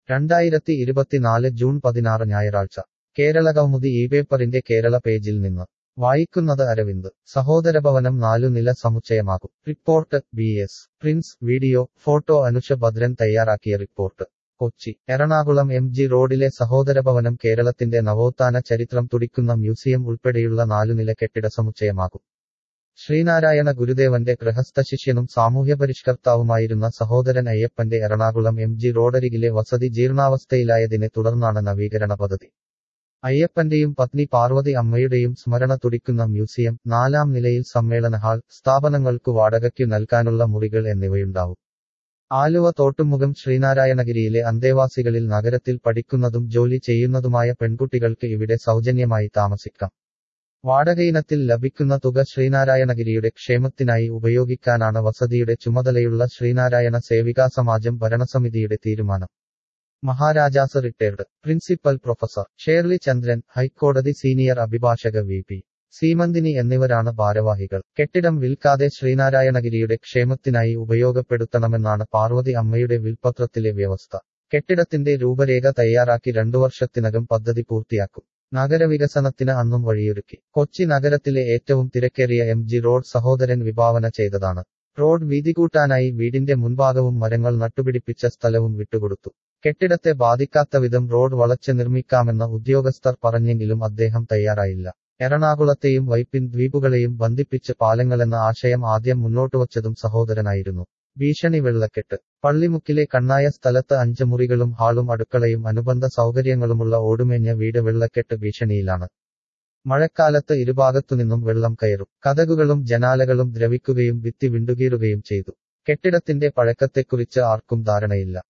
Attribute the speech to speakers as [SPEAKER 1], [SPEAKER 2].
[SPEAKER 1] രണ്ടായിരത്തി ഇരുപത്തിനാല് ജൂൺ പതിനാറ് ഞായറാഴ്ച കേരളകൗമുദി ഈ പേപ്പറിന്റെ കേരള പേജിൽ നിന്ന് വായിക്കുന്നത് അരവിന്ദ് സഹോദരഭവനം നാലുനില സമുച്ചയമാകും report B S Prince video photo Anusha Bhadran തയ്യാറാക്കിയ report Kochi Ernakulam M G റോഡിലെ സഹോദരഭവനം കേരളത്തിന്റെ നവോത്ഥാന ചരിത്രം തുടിക്കുന്ന മ്യൂസിയം ഉൾപ്പെടെയുള്ള നാലുനില കെട്ടിട സമുച്ചയമാകും ശ്രീനാരായണ ഗുരുദേവന്റെ ഗൃഹസ്ഥ ശിഷ്യനും സാമൂഹ്യപരിഷ്കർത്താവുമായിരുന്ന സഹോദരൻ അയ്യപ്പന്റെ എറണാകുളം എം ജി റോഡരികിലെ വസതി ജീർണാവസ്ഥയിലായതിനെ തുടർന്നാണ് നവീകരണ പദ്ധതി അയ്യപ്പന്റെയും പത്നി പാർവതി അമ്മയുടെയും സ്മരണ തുടിക്കുന്ന മ്യൂസിയം നാലാം നിലയിൽ സമ്മേളന ഹാൾ സ്ഥാപനങ്ങൾക്കു വാടകയ്ക്കു നൽകാനുള്ള മുറികൾ എന്നിവയുണ്ടാവും ആലുവ തോട്ടുമുഖം ശ്രീനാരായണഗിരിയിലെ അന്തേവാസികളിൽ നഗരത്തിൽ പഠിക്കുന്നതും ജോലി ചെയ്യുന്നതുമായ പെൺകുട്ടികൾക്ക് ഇവിടെ സൗജന്യമായി താമസിക്കാം വാടകയിനത്തിൽ ലഭിക്കുന്ന തുക ശ്രീനാരായണഗിരിയുടെ ക്ഷേമത്തിനായി ഉപയോഗിക്കാനാണ് വസതിയുടെ ചുമതലയുള്ള ശ്രീനാരായണ സേവികാ സമാജം ഭരണസമിതിയുടെ തീരുമാനം Maharajas retired principal professor Shirley Chandran high court senior അഭിഭാഷക വി പി സീമന്തിനി എന്നിവരാണ് ഭാരവാഹികൾ കെട്ടിടം വിൽക്കാതെ ശ്രീനാരായണഗിരിയുടെ ക്ഷേമത്തിനായി ഉപയോഗപ്പെടുത്തണമെന്നാണ് പാർവതി അമ്മയുടെ വിൽപത്രത്തിലെ വ്യവസ്ഥ കെട്ടിടത്തിന്റെ രൂപരേഖ തയ്യാറാക്കി രണ്ടു വർഷത്തിനകം പദ്ധതി പൂർത്തിയാക്കും നഗരവികസനത്തിന് അന്നും വഴിയൊരുക്കി കൊച്ചി നഗരത്തിലെ ഏറ്റവും തിരക്കേറിയ എം ജി റോഡ് സഹോദരൻ വിഭാവന ചെയ്തതാണ് റോഡ് വീതി കൂട്ടാനായി വീടിന്റെ മുൻഭാഗവും മരങ്ങൾ നട്ടുപിടിപ്പിച്ച സ്ഥലവും വിട്ടുകൊടുത്തു കെട്ടിടത്തെ ബാധിക്കാത്ത വിധം റോഡ് വളച്ച് നിർമ്മിക്കാമെന്ന് ഉദ്യോഗസ്ഥർ പറഞ്ഞെങ്കിലും അദ്ദേഹം തയ്യാറായില്ല എറണാകുളത്തെയും വൈപ്പിൻ ദ്വീപുകളെയും ബന്ധിപ്പിച്ച് പാലങ്ങളെന്ന ആശയം ആദ്യം മുന്നോട്ടുവച്ചതും സഹോദരനായിരുന്നു ഭീഷണി വെള്ളക്കെട്ട് പള്ളിമുക്കിലെ കണ്ണായ സ്ഥലത്ത് അഞ്ച് മുറികളും ഹാളും അടുക്കളയും അനുബന്ധ സൗകര്യങ്ങളുമുള്ള ഓടുമേഞ്ഞ വീട് വെള്ളക്കെട്ട് ഭീഷണിയിലാണ് മഴക്കാലത്ത് ഇരുഭാഗത്തുനിന്നും വെള്ളം കയറും കതകുകളും ജനാലകളും ദ്രവിക്കുകയും ഭിത്തി വിണ്ടുകീറുകയും ചെയ്തു കെട്ടിടത്തിന്റെ പഴക്കത്തെക്കുറിച്ച് ആർക്കും ധാരണയില്ല